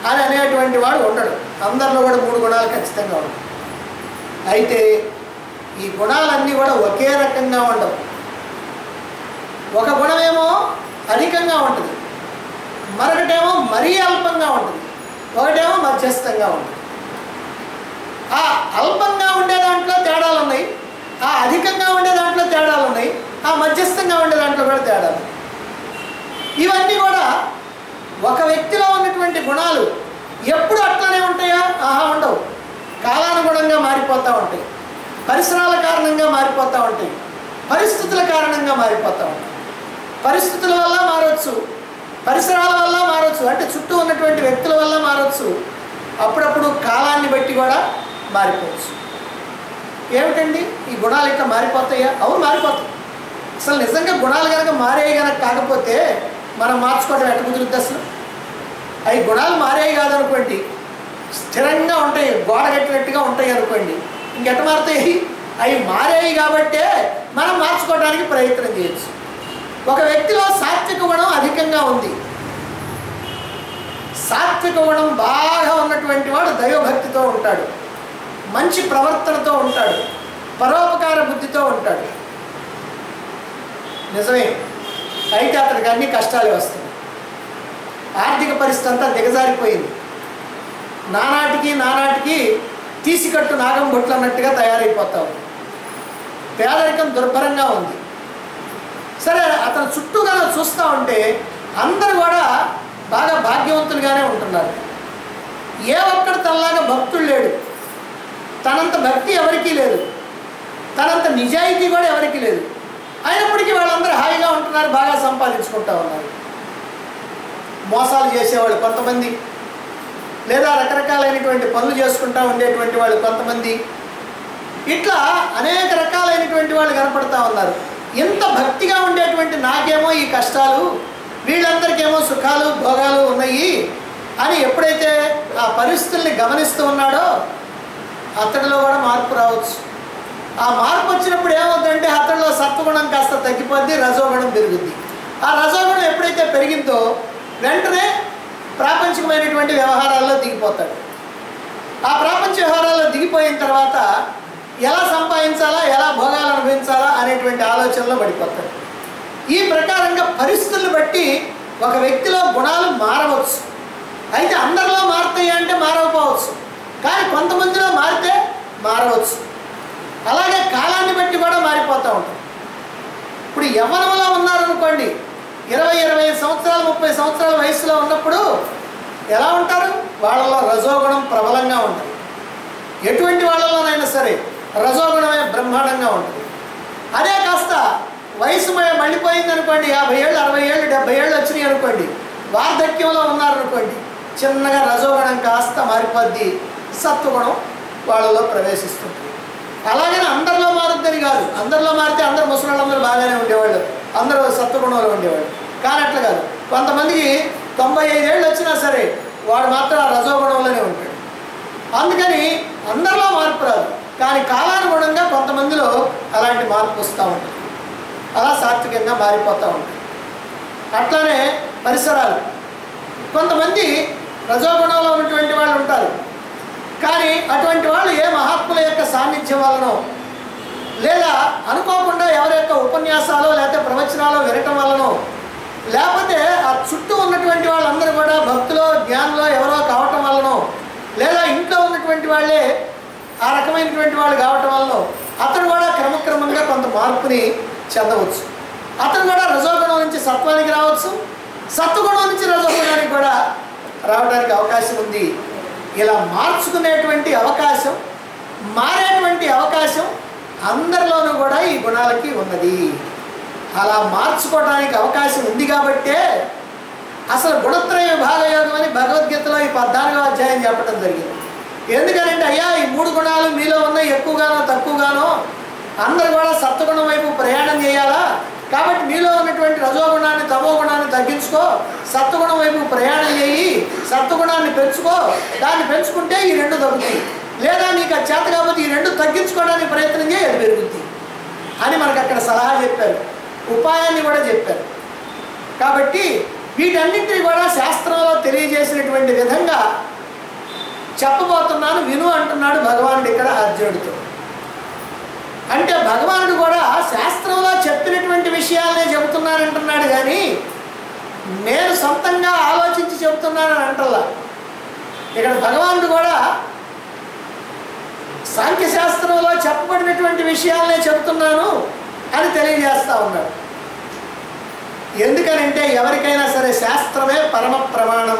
అని అనేటువంటి వాడు ఉండడు అందరిలో కూడా మూడు గుణాలు ఖచ్చితంగా ఉండవు అయితే ఈ గుణాలన్నీ కూడా ఒకే రకంగా ఉండవు ఒక గుణమేమో అధికంగా ఉంటుంది మరొకటేమో మరీ అల్పంగా ఉంటుంది ఒకటేమో మధ్యస్థంగా ఉంటుంది ఆ అల్పంగా ఉండే దాంట్లో తేడాలు ఉన్నాయి ఆ అధికంగా ఉండే దాంట్లో తేడాలు ఉన్నాయి ఆ మధ్యస్థంగా ఉండే దాంట్లో కూడా తేడాలు ఉన్నాయి. ఇవన్నీ కూడా ఒక వ్యక్తిలో ఉన్నటువంటి గుణాలు ఎప్పుడు అట్లనే ఉంటాయా ఆహా ఉండవు కాలానుగుణంగా మారిపోతూ ఉంటాయి పరిసరాల కారణంగా మారిపోతూ ఉంటాయి పరిస్థితుల కారణంగా మారిపోతూ ఉంటాయి పరిస్థితుల వల్ల మారవచ్చు పరిసరాల వల్ల మారవచ్చు అంటే చుట్టూ ఉన్నటువంటి వ్యక్తుల వల్ల మారవచ్చు అప్పుడప్పుడు కాలాన్ని బట్టి కూడా మారిపోవచ్చు ఏమిటండి ఈ గుణాలు ఇట్లా మారిపోతాయా అవును మారిపోతాయి అసలు నిజంగా గుణాలు కనుక మారేవి కనుక కాకపోతే మనం మార్చుకోవడం ఎట్ట కుదురుద్ది అసలు అవి గుణాలు మారేవి కాదనుకోండి స్థిరంగా ఉంటాయి గోడ కట్టినట్టుగా ఉంటాయి అనుకోండి ఇంకెట్ట మారుతాయి అవి మారేవి కాబట్టే మనం మార్చుకోవడానికి ప్రయత్నం చేయొచ్చు ఒక వ్యక్తిలో సాత్విక గుణం అధికంగా ఉంది సాత్విక గుణం బాగా ఉన్నటువంటి వాడు దైవభక్తితో ఉంటాడు మంచి ప్రవర్తనతో ఉంటాడు పరోపకార బుద్ధితో ఉంటాడు నిజమే అయితే అతనికి అన్ని కష్టాలే వస్తాయి ఆర్థిక పరిస్థితి అంతా దిగజారిపోయింది నానాటికి నానాటికి తీసికట్టు నాగం బొట్లు అన్నట్టుగా తయారైపోతా ఉంది పేదరికం దుర్భరంగా ఉంది సరే అతను చుట్టూ కనుక చూస్తూ ఉంటే అందరూ కూడా బాగా భాగ్యవంతులుగానే ఉంటున్నారు ఏ ఒక్కడు తనలాగా భక్తుడు లేడు తనంత భక్తి ఎవరికీ లేదు తనంత నిజాయితీ కూడా ఎవరికీ లేదు అయినప్పటికీ వాళ్ళందరూ హాయిగా ఉంటున్నారు బాగా సంపాదించుకుంటా ఉన్నారు మోసాలు చేసేవాళ్ళు కొంతమంది లేదా రకరకాలైనటువంటి పనులు చేసుకుంటా ఉండేటువంటి వాళ్ళు కొంతమంది ఇట్లా అనేక రకాలైనటువంటి వాళ్ళు కనపడతా ఉన్నారు ఇంత భక్తిగా ఉండేటువంటి నాకేమో ఈ కష్టాలు వీళ్ళందరికేమో సుఖాలు భోగాలు ఉన్నాయి అని ఎప్పుడైతే ఆ పరిస్థితుల్ని గమనిస్తూ ఉన్నాడో అతడిలో కూడా మార్పు రావచ్చు ఆ మార్పు వచ్చినప్పుడు ఏమవుతుందంటే అతడిలో సత్వగుణం కాస్త తగ్గిపోద్ది రజోగుణం పెరుగుద్ది ఆ రజోగుణం ఎప్పుడైతే పెరిగిందో వెంటనే ప్రాపంచికమైనటువంటి వ్యవహారాల్లో దిగిపోతాడు ఆ ప్రపంచ వ్యవహారాల్లో దిగిపోయిన తర్వాత ఎలా సంపాదించాలా ఎలా భోగాలు అనుభవించాలా అనేటువంటి ఆలోచనలో పడిపోతాడు ఈ ప్రకారంగా పరిస్థితులను బట్టి ఒక వ్యక్తిలో గుణాలు మారవచ్చు అయితే అందరిలో మారుతాయి అంటే మారకపోవచ్చు కానీ కొంతమందిలో మారితే మారవచ్చు అలాగే కాలాన్ని బట్టి కూడా మారిపోతూ ఉంటాం ఇప్పుడు యవ్వనంలో ఉన్నారనుకోండి ఇరవై ఇరవై ఐదు సంవత్సరాలు ముప్పై సంవత్సరాల వయసులో ఉన్నప్పుడు ఎలా ఉంటారు వాళ్ళలో రజోగుణం ప్రబలంగా ఉంటుంది ఎటువంటి వాళ్ళలోనైనా సరే రజోగుణమే బ్రహ్మాండంగా ఉంటుంది అదే కాస్త వయసు మ- మళ్ళీపోయింది అనుకోండి యాభై ఏళ్ళు అరవై ఏళ్ళు డెబ్బై ఏళ్ళు వచ్చినాయి అనుకోండి వార్ధక్యంలో ఉన్నారనుకోండి చిన్నగా రజోగుణం కాస్త మారిపోద్ది సత్వగుణం వాళ్ళలో ప్రవేశిస్తుంది అలాగని అందరిలో మారుద్దని కాదు అందరిలో మారితే అందరు ముసలాళ్ళందరూ బాగానే ఉండేవాళ్ళు అందరూ సత్వగుణంలో ఉండేవాళ్ళు కానీ అట్లా కాదు కొంతమందికి తొంభై ఐదేళ్ళు వచ్చినా సరే వాడు మాత్రం ఆ రజోగుణంలోనే ఉంటాడు అందుకని అందరిలో మార్పు రాదు కానీ కాలానుగుణంగా కొంతమందిలో అలాంటి మార్పు వస్తూ ఉంటుంది అలా సాత్వికంగా మారిపోతూ ఉంటాయి అట్లానే పరిసరాలు కొంతమంది రజోగుణంలో ఉన్నటువంటి వాళ్ళు ఉంటారు కానీ అటువంటి వాళ్ళు ఏ మహాత్ముల యొక్క సాన్నిధ్యం వలనో లేదా అనుకోకుండా ఎవరి యొక్క ఉపన్యాసాలు లేకపోతే ప్రవచనాలు వినటం వలనో లేకపోతే ఆ చుట్టూ ఉన్నటువంటి వాళ్ళందరూ కూడా భక్తులు జ్ఞానంలో ఎవరో కావటం వలనో లేదా ఇంట్లో ఉన్నటువంటి వాళ్ళే ఆ రకమైనటువంటి వాళ్ళు కావటం వలన అతను కూడా క్రమక్రమంగా కొంత మార్పుని చెందవచ్చు అతను కూడా రజోగుణం నుంచి సత్వానికి రావచ్చు సత్వగుణం నుంచి రజోగుణానికి కూడా రావడానికి అవకాశం ఉంది ఇలా మార్చుకునేటువంటి అవకాశం మారేటువంటి అవకాశం అందరిలోనూ కూడా ఈ గుణాలకి ఉన్నది అలా మార్చుకోవడానికి అవకాశం ఉంది కాబట్టే అసలు గుణత్రయ విభాగ యోగం అని భగవద్గీతలో ఈ పద్నాలుగో అధ్యాయం చెప్పడం జరిగింది ఎందుకనంటే అయ్యా ఈ మూడు గుణాలు మీలో ఉన్నాయి ఎక్కువగానో తక్కువగానో అందరు కూడా సత్వగుణం వైపు ప్రయాణం చేయాలా కాబట్టి మీలో ఉన్నటువంటి రజోగుణాన్ని తమో గుణాన్ని తగ్గించుకో సత్వగుణం వైపు ప్రయాణం చేయి సత్వగుణాన్ని పెంచుకో దాన్ని పెంచుకుంటే ఈ రెండు తగ్గుతాయి లేదా నీకు అది చేత కాబట్టి ఈ రెండు తగ్గించుకోవడానికి ప్రయత్నం చేయి అది పెరుగుద్ది అని మనకు అక్కడ సలహా చెప్పారు ఉపాయాన్ని కూడా చెప్పారు కాబట్టి వీటన్నింటినీ కూడా శాస్త్రంలో తెలియజేసినటువంటి విధంగా చెప్పబోతున్నాను విను అంటున్నాడు భగవానుడు ఇక్కడ అర్జునుడితో అంటే భగవానుడు కూడా శాస్త్రంలో చెప్పినటువంటి విషయాలనే చెబుతున్నానంటున్నాడు కానీ నేను సొంతంగా ఆలోచించి చెబుతున్నానని అంటల్లా ఇక్కడ భగవానుడు కూడా సాంఖ్యశాస్త్రంలో చెప్పబడినటువంటి విషయాలనే చెబుతున్నాను అని తెలియజేస్తా ఉన్నాడు ఎందుకనంటే ఎవరికైనా సరే శాస్త్రమే పరమ ప్రమాణం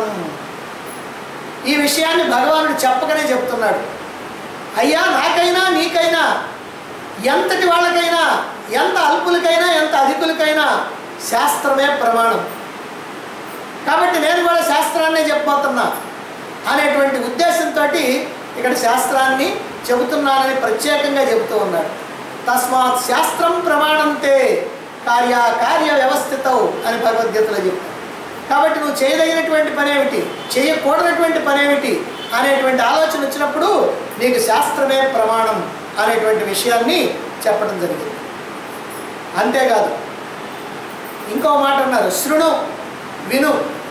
ఈ విషయాన్ని భగవానుడు చెప్పకనే చెప్తున్నాడు అయ్యా నాకైనా నీకైనా ఎంతటి వాళ్ళకైనా ఎంత అల్పులకైనా ఎంత అధికులకైనా శాస్త్రమే ప్రమాణం కాబట్టి నేను కూడా శాస్త్రాన్నే చెప్పబోతున్నా అనేటువంటి ఉద్దేశంతో ఇక్కడ శాస్త్రాన్ని చెబుతున్నానని ప్రత్యేకంగా చెబుతూ ఉన్నాడు తస్మాత్ శాస్త్రం ప్రమాణంతే కార్య కార్య వ్యవస్థితవు అని భగవద్గీతలో చెప్తాడు కాబట్టి నువ్వు చేయదగినటువంటి పని ఏమిటి చేయకూడనటువంటి పని ఏమిటి అనేటువంటి ఆలోచన వచ్చినప్పుడు నీకు శాస్త్రమే ప్రమాణం అనేటువంటి విషయాన్ని చెప్పడం జరిగింది అంతేకాదు ఇంకో మాట అన్నారు శృణు విను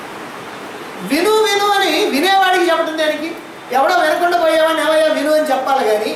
విను విను అని వినేవాడికి చెప్పడం దానికి ఎవడో వినకుండా పోయేవాడిని ఏమయ్యా విను అని చెప్పాలి కానీ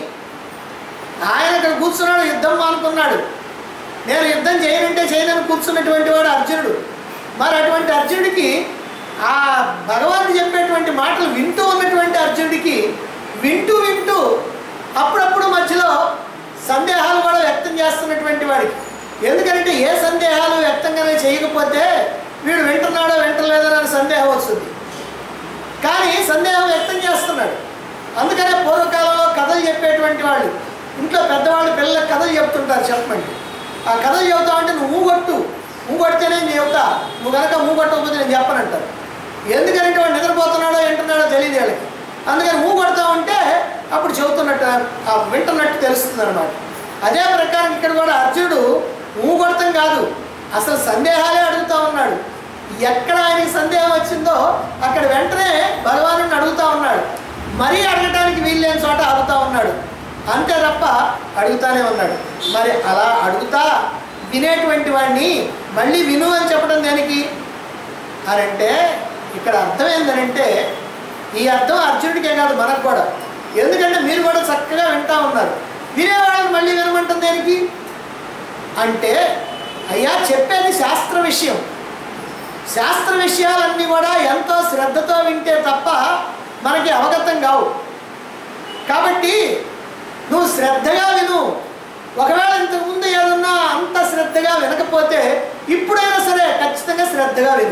ఆయన ఇక్కడ కూర్చున్నాడు యుద్ధం మానుకున్నాడు నేను యుద్ధం చేయనంటే చేయనని కూర్చున్నటువంటి వాడు అర్జునుడు మరి అటువంటి అర్జునుడికి ఆ భగవాన్ చెప్పేటువంటి మాటలు వింటూ ఉన్నటువంటి అర్జునుడికి వింటూ వింటూ అప్పుడప్పుడు మధ్యలో సందేహాలు కూడా వ్యక్తం చేస్తున్నటువంటి వాడికి ఎందుకంటే ఏ సందేహాలు వ్యక్తంగానే చేయకపోతే వీడు వింటున్నాడో వింటలేదో అని సందేహం వస్తుంది కానీ సందేహం వ్యక్తం చేస్తున్నాడు అందుకనే పూర్వకాలంలో కథలు చెప్పేటువంటి వాళ్ళు ఇంట్లో పెద్దవాళ్ళు పిల్లలకు కథలు చెప్తుంటారు చెప్పండి ఆ కథలు చెబుతా అంటే నువ్వు కొట్టు నువ్వు కొడితేనే నేను చెబుతా నువ్వు కనుక నువ్వు కొట్టకపోతే నేను చెప్పనంటారు ఎందుకంటే వాడు నిద్రపోతున్నాడో వింటున్నాడో తెలియదు వాళ్ళకి అందుకని నువ్వు కొడతా ఉంటే అప్పుడు చెబుతున్నట్టు ఆ వింటున్నట్టు తెలుస్తుంది అనమాట అదే ప్రకారం ఇక్కడ కూడా అర్జునుడు నువ్వు కొడతాం కాదు అసలు సందేహాలే అడుగుతా ఉన్నాడు ఎక్కడ ఆయనకి సందేహం వచ్చిందో అక్కడ వెంటనే భగవాను అడుగుతా ఉన్నాడు మరీ అడగటానికి వీల్లేని చోట ఆగుతా ఉన్నాడు అంతే తప్ప అడుగుతానే ఉన్నాడు మరి అలా అడుగుతా వినేటువంటి వాడిని మళ్ళీ విను అని చెప్పడం దానికి అని అంటే ఇక్కడ అర్థం ఏంటంటే ఈ అర్థం అర్జునుడికే కాదు మనకు కూడా ఎందుకంటే మీరు కూడా చక్కగా వింటా ఉన్నారు వినేవాళ్ళని మళ్ళీ వినమంటుంది దేనికి అంటే అయ్యా చెప్పేది శాస్త్ర విషయం శాస్త్ర విషయాలన్నీ కూడా ఎంతో శ్రద్ధతో వింటే తప్ప మనకి అవగతం కావు కాబట్టి నువ్వు శ్రద్ధగా విను ఒకవేళ ఇంతకుముందు ఏదన్నా అంత శ్రద్ధగా వినకపోతే ఇప్పుడైనా సరే ఖచ్చితంగా శ్రద్ధగా విను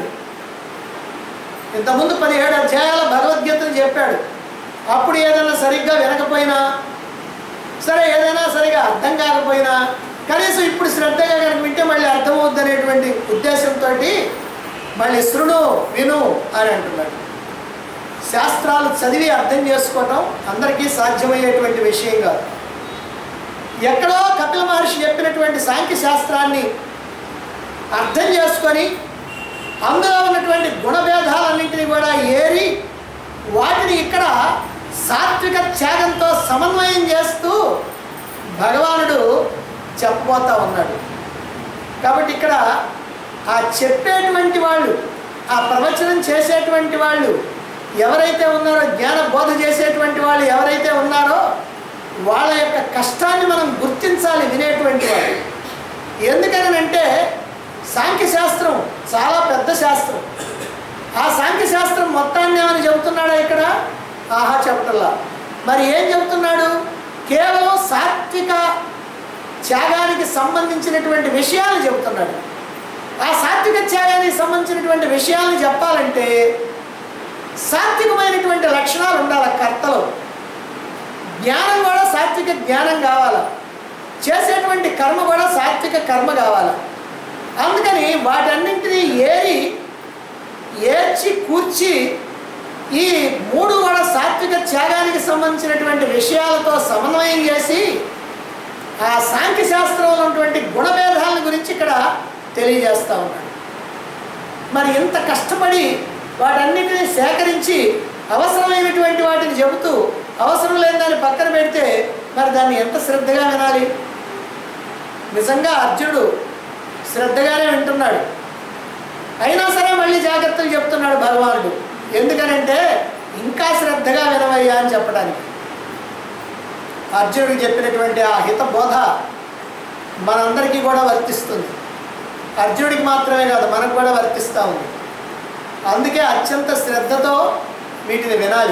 ఇంతకుముందు పదిహేడు అధ్యాయాల భగవద్గీతను చెప్పాడు అప్పుడు ఏదైనా సరిగ్గా వినకపోయినా సరే ఏదైనా సరిగా అర్థం కాకపోయినా కనీసం ఇప్పుడు శ్రద్ధగా కనుక వింటే మళ్ళీ అర్థమవుద్ది అనేటువంటి ఉద్దేశంతో మళ్ళీ శృణు విను అని అంటున్నాడు శాస్త్రాలు చదివి అర్థం చేసుకోవటం అందరికీ సాధ్యమయ్యేటువంటి విషయం కాదు ఎక్కడో కపిల మహర్షి చెప్పినటువంటి సాంఖ్య శాస్త్రాన్ని అర్థం చేసుకొని అందులో ఉన్నటువంటి గుణభేదాలన్నింటినీ కూడా ఏరి వాటిని ఇక్కడ సాత్విక త్యాగంతో సమన్వయం చేస్తూ భగవానుడు చెప్పబోతా ఉన్నాడు కాబట్టి ఇక్కడ ఆ చెప్పేటువంటి వాళ్ళు ఆ ప్రవచనం చేసేటువంటి వాళ్ళు ఎవరైతే ఉన్నారో జ్ఞాన బోధ చేసేటువంటి వాళ్ళు ఎవరైతే ఉన్నారో వాళ్ళ యొక్క కష్టాన్ని మనం గుర్తించాలి వినేటువంటి వాళ్ళు ఎందుకనంటే సాంఖ్యశాస్త్రం చాలా పెద్ద శాస్త్రం ఆ సాంఖ్యశాస్త్రం మొత్తాన్ని ఏమని చెబుతున్నాడా ఇక్కడ ఆహా చెప్పటల్లా మరి ఏం చెబుతున్నాడు కేవలం సాత్విక త్యాగానికి సంబంధించినటువంటి విషయాలు చెబుతున్నాడు ఆ సాత్విక త్యాగానికి సంబంధించినటువంటి విషయాలను చెప్పాలంటే సాత్వికమైనటువంటి లక్షణాలు ఉండాలి కర్తలో జ్ఞానం కూడా సాత్విక జ్ఞానం కావాలి చేసేటువంటి కర్మ కూడా సాత్విక కర్మ కావాలి అందుకని వాటన్నింటినీ ఏరి ఏర్చి కూర్చి ఈ మూడు కూడా సాత్విక త్యాగానికి సంబంధించినటువంటి విషయాలతో సమన్వయం చేసి ఆ సాంఖ్య శాస్త్రంలో ఉన్నటువంటి గుణభేదాల గురించి ఇక్కడ తెలియజేస్తూ ఉన్నాడు మరి ఇంత కష్టపడి వాటన్నిటిని సేకరించి అవసరమైనటువంటి వాటిని చెబుతూ అవసరం లేని దాన్ని పక్కన పెడితే మరి దాన్ని ఎంత శ్రద్ధగా వినాలి నిజంగా అర్జునుడు శ్రద్ధగానే వింటున్నాడు అయినా సరే మళ్ళీ జాగ్రత్తలు చెప్తున్నాడు భగవానుడు ఎందుకనంటే ఇంకా శ్రద్ధగా వినవయ్యా అని చెప్పడానికి అర్జునుడికి చెప్పినటువంటి ఆ హిత బోధ మనందరికీ కూడా వర్తిస్తుంది అర్జునుడికి మాత్రమే కాదు మనకు కూడా వర్తిస్తూ ఉంది అందుకే అత్యంత శ్రద్ధతో వీటిని వినాలి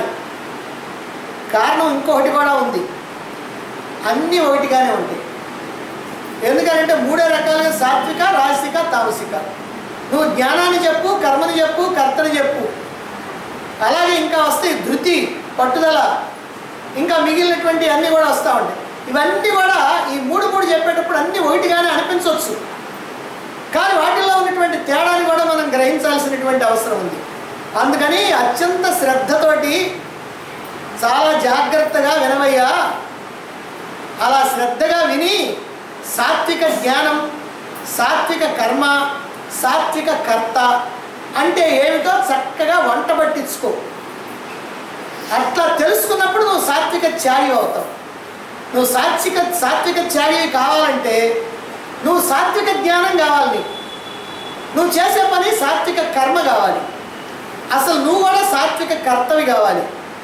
కారణం ఇంకొకటి కూడా ఉంది అన్నీ ఒకటిగానే ఉంటాయి ఎందుకంటే మూడే రకాలుగా సాత్విక రాసిక తామసిక నువ్వు జ్ఞానాన్ని చెప్పు కర్మని చెప్పు కర్తని చెప్పు అలాగే ఇంకా వస్తాయి ధృతి పట్టుదల ఇంకా మిగిలినటువంటి అన్నీ కూడా వస్తూ ఉంటాయి ఇవన్నీ కూడా ఈ మూడు మూడు చెప్పేటప్పుడు అన్నీ ఒకటిగానే అనిపించవచ్చు కానీ వాటిల్లో ఉన్నటువంటి తేడాని కూడా మనం గ్రహించాల్సినటువంటి అవసరం ఉంది అందుకని అత్యంత శ్రద్ధతోటి చాలా జాగ్రత్తగా వినవయ్యా అలా శ్రద్ధగా విని సాత్విక జ్ఞానం సాత్విక కర్మ సాత్విక కర్త అంటే ఏమిటో చక్కగా వంట పట్టించుకో అట్లా తెలుసుకున్నప్పుడు నువ్వు సాత్విక త్యాగి అవుతావు నువ్వు సాత్విక సాత్విక త్యాగి కావాలంటే నువ్వు సాత్విక జ్ఞానం కావాలి నీకు నువ్వు చేసే పని సాత్విక కర్మ కావాలి అసలు నువ్వు కూడా సాత్విక కర్తవి కావాలి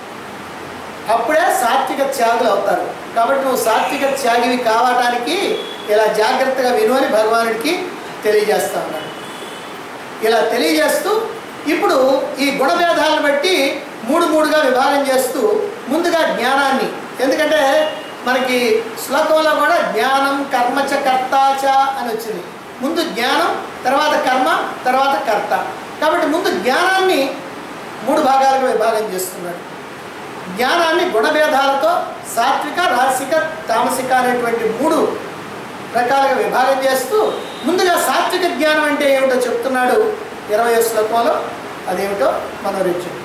అప్పుడే సాత్విక త్యాగులు అవుతారు కాబట్టి నువ్వు సాత్విక త్యాగివి కావటానికి ఇలా జాగ్రత్తగా విను అని భగవానుడికి తెలియజేస్తా ఉన్నాడు ఇలా తెలియజేస్తూ ఇప్పుడు ఈ గుణభేదాలను బట్టి మూడు మూడుగా విభాగం చేస్తూ ముందుగా జ్ఞానాన్ని ఎందుకంటే మనకి శ్లోకంలో కూడా జ్ఞానం కర్మచ కర్తాచ అని వచ్చింది ముందు జ్ఞానం తర్వాత కర్మ తర్వాత కర్త కాబట్టి ముందు జ్ఞానాన్ని మూడు భాగాలుగా విభాగం చేస్తున్నాడు జ్ఞానాన్ని గుణభేదాలతో సాత్విక రాసిక తామసిక అనేటువంటి మూడు రకాలుగా విభాగం చేస్తూ ముందుగా సాత్విక జ్ఞానం అంటే ఏమిటో చెప్తున్నాడు ఇరవై శ్లోకంలో అదేమిటో మనం రేపు చెప్తాం